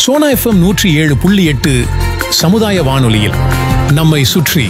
Sona FM நூற்றி ஏழு புள்ளி எட்டு சமுதாய வானொலியில் நம்மை சுற்றி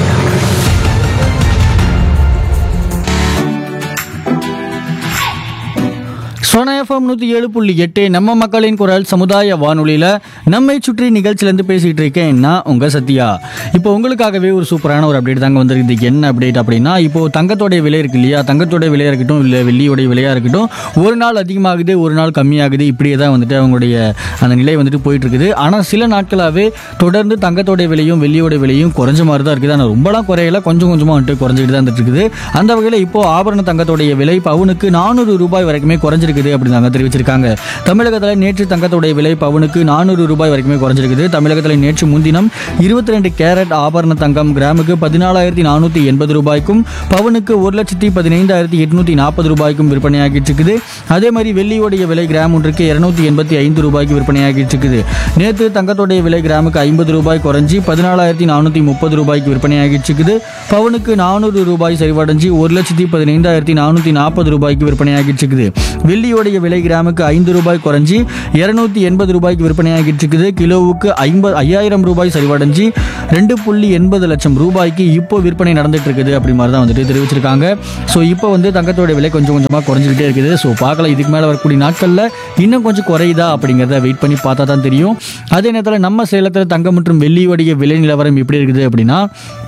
சோனா எஃப்எம் நூற்றி ஏழு புள்ளி எட்டு நம்ம மக்களின் குரல் சமுதாய வானொலியில் நம்மை சுற்றி நிகழ்ச்சியிலேருந்து பேசிகிட்டு இருக்கேன் நான் உங்கள் சத்யா இப்போ உங்களுக்காகவே ஒரு சூப்பரான ஒரு அப்டேட் தாங்க வந்திருக்குது என்ன அப்டேட் அப்படின்னா இப்போ தங்கத்தோடைய விலை இருக்கு இல்லையா தங்கத்தோடைய விலையாக இருக்கட்டும் இல்லை வெள்ளியோடைய விலையாக இருக்கட்டும் ஒரு நாள் அதிகமாகுது ஒரு நாள் கம்மியாகுது இப்படியே தான் வந்துட்டு அவங்களுடைய அந்த நிலை வந்துட்டு போயிட்டு இருக்குது ஆனால் சில நாட்களாகவே தொடர்ந்து தங்கத்தோடைய விலையும் வெள்ளியோடைய விலையும் குறைஞ்ச மாதிரி தான் இருக்குது ஆனால் ரொம்பலாம் குறையல கொஞ்சம் கொஞ்சமாக வந்துட்டு குறைஞ்சிட்டு தான் வந்துட்டு இருக்குது அந்த வகையில் இப்போ ஆபரண தங்கத்தோடைய விலை பவுனுக்கு நானூறு ரூபாய் வரைக்குமே குறைஞ்சிருக்குது அப்படின்னு நாங்கள் தெரிவிச்சிருக்காங்க தமிழகத்தில் நேற்று தங்கத்தோடைய விலை பவுனுக்கு நானூறு ரூபாய் வரைக்குமே குறைஞ்சிருக்குது தமிழகத்தில் நேற்று முன்தினம் இருபத்தி ரெண்டு கேரட் ஆபரண தங்கம் கிராமுக்கு பதினாலாயிரத்தி நானூற்றி எண்பது ரூபாய்க்கும் பவுனுக்கு ஒரு லட்சத்தி பதினைந்தாயிரத்தி எட்நூற்றி நாற்பது ரூபாய்க்கும் விற்பனையாகிட்டு இருக்குது அதே மாதிரி வெள்ளியோடைய விலை கிராம் ஒன்றுக்கு இருநூத்தி எண்பத்தி ஐந்து ரூபாய்க்கு விற்பனையாகிட்டு இருக்குது நேற்று தங்கத்தோடைய விலை கிராமுக்கு ஐம்பது ரூபாய் குறைஞ்சி பதினாலாயிரத்தி நானூற்றி முப்பது ரூபாய்க்கு விற்பனையாகிட்டு இருக்குது பவுனுக்கு நானூறு ரூபாய் சரிவடைஞ்சு ஒரு லட்சத்தி பதினைந்தாயிரத்தி நானூற்றி நாற்பது ரூபாய்க்கு விற்பனையாகிட்டு இருக்குது வெள்ளியோடைய விலை கிராமுக்கு ஐந்து ரூபாய் குறைஞ்சி இருநூத்தி எண்பது ரூபாய்க்கு விற்பனையாகிட்டு இருக்குது கிலோவுக்கு ஐம்பது ஐயாயிரம் ரூபாய் சரிவடைஞ்சு ரெண்டு புள்ளி எண்பது லட்சம் ரூபாய்க்கு இப்போ விற்பனை நடந்துட்டு இருக்குது அப்படி மாதிரி தான் வந்துட்டு தெரிவிச்சிருக்காங்க ஸோ இப்போ வந்து தங்கத்தோட விலை கொஞ்சம் கொஞ்சமாக குறைஞ்சிக்கிட்டே இருக்குது ஸோ பார்க்கலாம் இதுக்கு மேலே வரக்கூடிய நாட்களில் இன்னும் கொஞ்சம் குறையுதா அப்படிங்கிறத வெயிட் பண்ணி பார்த்தா தான் தெரியும் அதே நேரத்தில் நம்ம சேலத்தில் தங்கம் மற்றும் வெள்ளியோடைய விலை நிலவரம் எப்படி இருக்குது அப்படின்னா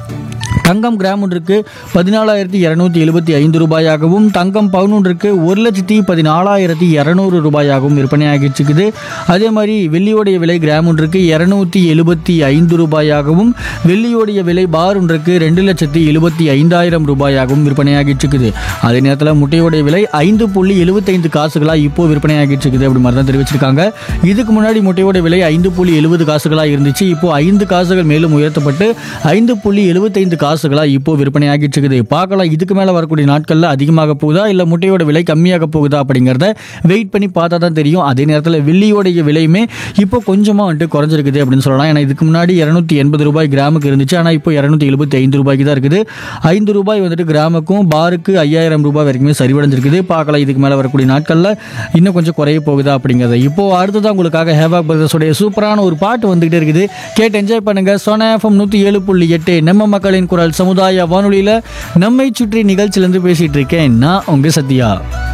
தங்கம் கிராம் ஒன்றுக்கு பதினாலாயிரத்தி இரநூத்தி எழுபத்தி ஐந்து ரூபாயாகவும் தங்கம் பவுன் ஒன்றுக்கு ஒரு லட்சத்தி பதினாலாயிரத்தி இரநூறு ரூபாயாகவும் விற்பனையாகிட்டு இருக்குது அதே மாதிரி வெள்ளியோடைய விலை கிராம் ஒன்றுக்கு இரநூத்தி எழுபத்தி ஐந்து ரூபாயாகவும் வெள்ளியோடைய விலை பார் ஒன்றுக்கு ரெண்டு லட்சத்தி எழுபத்தி ஐந்தாயிரம் ரூபாயாகவும் விற்பனையாகிட்டு இருக்குது அதே நேரத்தில் முட்டையோடைய விலை ஐந்து புள்ளி எழுபத்தைந்து காசுகளாக இப்போ விற்பனையாகிட்டு இருக்குது அப்படி மாதிரி தான் தெரிவிச்சிருக்காங்க இதுக்கு முன்னாடி முட்டையோட விலை ஐந்து புள்ளி எழுபது காசுகளாக இருந்துச்சு இப்போ ஐந்து காசுகள் மேலும் உயர்த்தப்பட்டு ஐந்து புள்ளி எழுபத்தைந்து காசுகளாக இப்போ விற்பனையாகிட்டு இருக்குது பார்க்கலாம் இதுக்கு மேலே வரக்கூடிய நாட்களில் அதிகமாக போகுதா இல்லை முட்டையோட விலை கம்மியாக போகுதா அப்படிங்கிறத வெயிட் பண்ணி பார்த்தா தான் தெரியும் அதே நேரத்தில் வெள்ளியோடைய விலையுமே இப்போ கொஞ்சமாக வந்துட்டு குறைஞ்சிருக்குது அப்படின்னு சொல்லலாம் ஏன்னா இதுக்கு முன்னாடி இரநூத்தி எண்பது ரூபாய் கிராமுக்கு இருந்துச்சு ஆனால் இப்போ இரநூத்தி எழுபத்தி ஐந்து ரூபாய்க்கு தான் இருக்குது ஐந்து ரூபாய் வந்துட்டு கிராமுக்கும் பாருக்கு ஐயாயிரம் ரூபாய் வரைக்குமே சரிவடைஞ்சிருக்குது பார்க்கலாம் இதுக்கு மேலே வரக்கூடிய நாட்களில் இன்னும் கொஞ்சம் குறைய போகுதா அப்படிங்கிறத இப்போ அடுத்ததான் உங்களுக்காக ஹேவாக் பிரதர்ஸோடைய சூப்பரான ஒரு பாட்டு வந்துகிட்டே இருக்குது கேட்டு என்ஜாய் பண்ணுங்க சோனா எஃப்எம் நூற்றி ஏழு புள்ளி எட்டு நம்ம மக்களின் குரல் சமுதாய வானொலியில் நம்மை சுற்றி நிகழ்ச்சியிலேருந்து பேசிகிட்டு இருக்கேன் நான் உங்கள் சத்யா